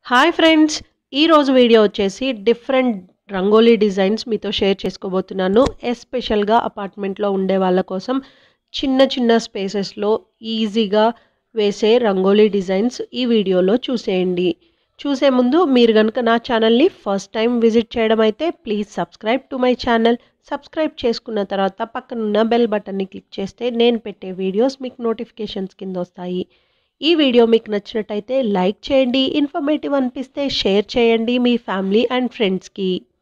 hi friends ఈరోజు video వచ్చేసి different rangoli designs మీతో షేర్ చేసుకోబోతున్నాను ఎస్పెషల్గా అపార్ట్మెంట్లో ఉండే వాళ్ళ కోసం చిన్న చిన్న స్పేసెస్లో ఈజీగా వేసే రంగోలీ డిజైన్స్ ఈ వీడియోలో చూసేయండి చూసే ముందు మీరు కనుక నా ఛానల్ని ఫస్ట్ టైం విజిట్ చేయడం అయితే please subscribe to my channel subscribe చేసుకున్న తర్వాత పక్కనున్న బెల్ బటన్ని క్లిక్ చేస్తే నేను పెట్టే వీడియోస్ మీకు నోటిఫికేషన్స్ కింద వస్తాయి ఈ వీడియో మీకు నచ్చినట్టయితే లైక్ చేయండి ఇన్ఫర్మేటివ్ అనిపిస్తే షేర్ చేయండి మీ ఫ్యామిలీ అండ్ ఫ్రెండ్స్కి